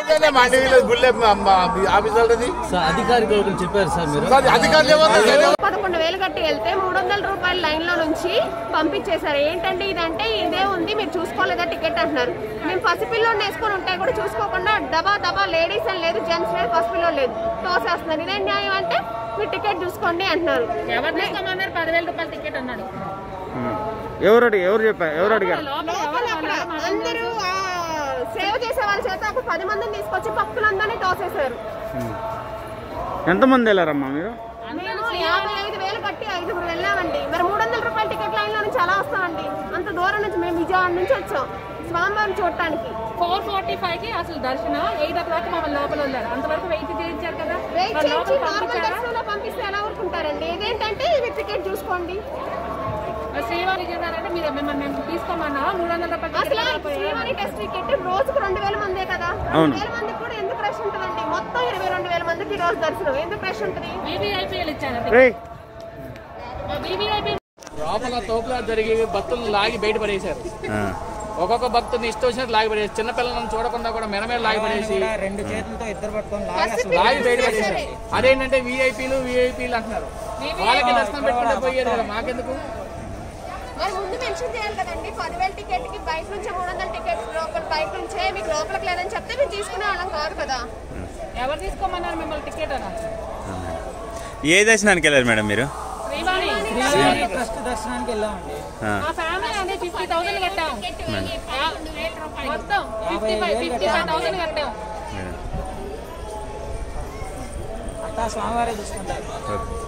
మండి గుళ్ళే ఆఫీసర్ది sir అధికారిక చెప్పారు sir మీరు అధికారులు ఏమన్నా పదకొండు వేలు కట్టి వెళ్తే మూడు వందల రూపాయల లైన్ లో నుంచి పంపించేశారు ఏంటంటే ఇదంటే ఇదే ఉంది మీరు చూసుకోలేదా టికెట్ అంటున్నారు మేము పసిపిల్లోని వేసుకొని ఉంటే కూడా చూసుకోకుండా డబా డబా లేడీస్ అని లేదు జెంట్స్ లేదు పసిపిల్లో లేదు తోసేస్తున్నారు ఇదే న్యాయం అంటే మీరు టికెట్ చూసుకోండి అంటున్నారు ఎవరు తీసుకోమన్నారు పదివేల రూపాయల టికెట్ అన్నాడు ఎవరు అడిగారు ఎవరు చెప్పారు ఎవరు అడిగారు లోపల లోపల అక్కడ అందరూ ఆ, సేవ చేసే వాళ్ళ చేత ఒక పది మందిని తీసుకొచ్చి భక్తులందరినీ తోసేశారు ఎంతమంది వెళ్ళారమ్మా మీరు మేము యాభై ఐదు వేలు కట్టి ఐదుగురు వెళ్ళామండి మరి మూడు వందల రూపాయల టికెట్ లైన్ లో నుంచి ఎలా వస్తామండి అంత దూరం నుంచి మేము విజయవాడ నుంచి వచ్చాం స్వామివారిని చూడటానికి ఫోర్ ఫార్టీ ఫైవ్ కి అసలు దర్శనం ఎయిట్ ఓ క్లాక్ మమ్మల్ని లోపల ఉన్నారు అంతవరకు వెయిట్ చేయించారు కదా వెయిట్ మరి చేయించి లోపల నార్మల్ పంపించారా దర్శనంలో పంపిస్తే ఎలా ఊరుకుంటారండి ఇదేంటంటే ఇవి టికెట్ చూసుకోండి మరి శ్రీవారి చేశారంటే మీరు మిమ్మల్ని మేము తీసుకోమన్నావా మూడు వందల రూపాయల అసలు టికెట్ శ్రీవారి టెస్ట్ టికెట్ రోజుకు రెండు వేల మందే కదా అవును. రెండు వేల మందికి కూడా ఎందుకు రష్ ఉంటుందండి మొత్తం ఇరవై రెండు వేల మందికి ఈ రోజు దర్శనం ఎందుకు రష్ ఉంటుంది బీబీఐపీఎల్ ఇచ్చారు రే బీబీఐపీ లోపల తోపులా జరిగి భక్తులను లాగి బయట పడేశారు ఒక్కొక్క భక్తుని ఇష్టం వచ్చినట్టు లాగి పడేసి చిన్నపిల్లలను చూడకుండా కూడా మెనమేల లాగి పడేసి రెండు చేతులతో ఇద్దరు పట్టుకొని లాగి బయట పడేశారు అదేంటంటే వీఐపీలు వీఐపీలు అంటున్నారు వాళ్ళకి దర్శనం పెట్టుకుంటే పోయేది కదా మాకెందుకు మరి ముందు మెన్షన్ చేయాలి కదండి పదివేల టికెట్ కి బయట నుంచే మూడు వందల టికెట్ లోపల బయట నుంచే మీకు లోపలికి లేదని చెప్తే మేము తీసుకునే వాళ్ళం కాదు కదా ఎవరు తీసుకోమన్నారు మిమ్మల్ని టికెట్ అన్న ఏ దర్శనానికి వెళ్ళారు మేడం మీరు శ్రీవాణి ట్రస్ట్ దర్శనానికి వెళ్ళామండి ఆ, మా ఫ్యామిలీ అనేది ఫిఫ్టీ థౌసండ్ కట్టాం మొత్తం fifty five fifty five thousand కట్టాం మేడం అంతా స్వామివారే చూసుకుంటారు ఓకే